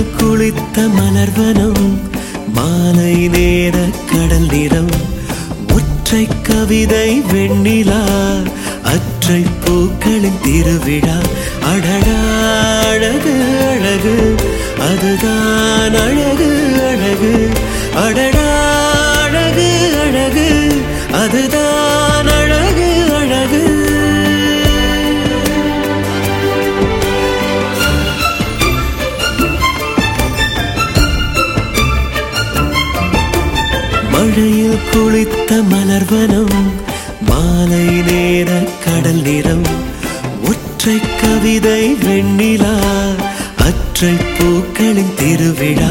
குளித்த மலர்வனம் மாலை நேர கடல் நிறம் ஒற்றை கவிதை வெண்ணிலா அற்றை பூக்களின் திருவிழா அடடா அழகு அழகு அதுதான் அழகு அழகு அடடா அழகு அழகு அதுதான் அழகு அழகு மழையில் குளித்த மலர்வனம் மாலை நேர கடல் நிறம் ஒற்றை கவிதை வெண்ணிலா அற்றை பூக்களின் திருவிழா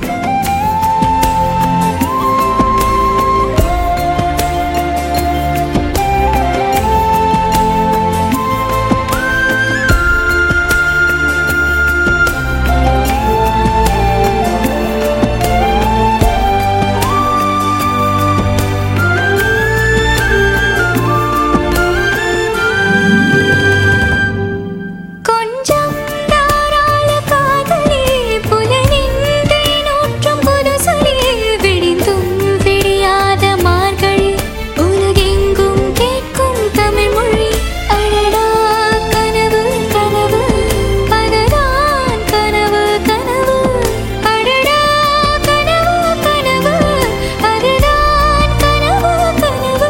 கொஞ்சம் தாராள காதலே புலனின் தேனூற்றும் புதுசலே விடிந்தும் விடியாத மார்கழி உலகெங்கும் கேட்கும் தமிழ் மொழி அடடா கனவு கனவு அதுதான் கனவு கனவு அடடா கனவு கனவு அதுதான் கனவு கனவு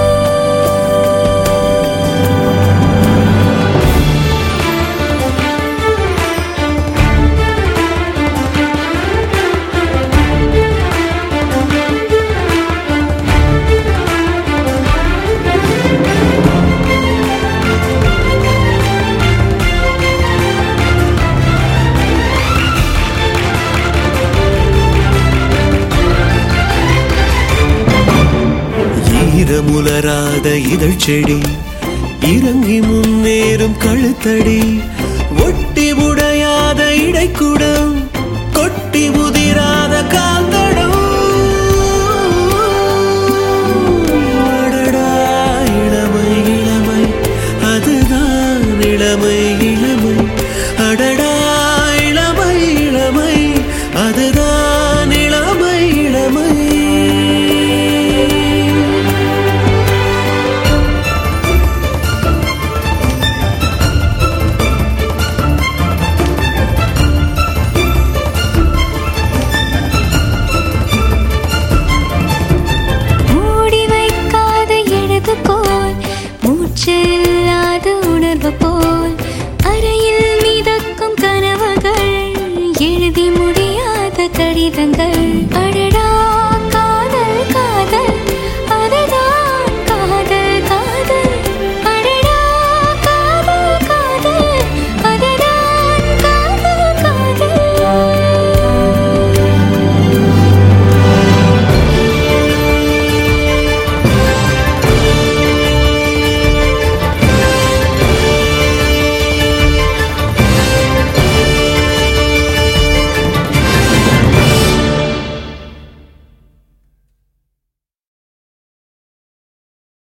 ஈரமுலராத இதழ் செடி இறங்கி முன்னேறும் கழுத்தடி ஒட்டி உடையாத இடைக்குடம் கொட்டி உதிராத காந்தடம் அடடா, இளமை இளமை அதுதான் இளமை இளமை அடடா இளமை இளமை அதுதான் இளமை இளமை மூடி வைக்காத எழுது போல் மூச்சு இல்லாத உணர்வு போல் அறையில் மிதக்கும் கனவுகள் எழுதி முடியாத கடிதங்கள்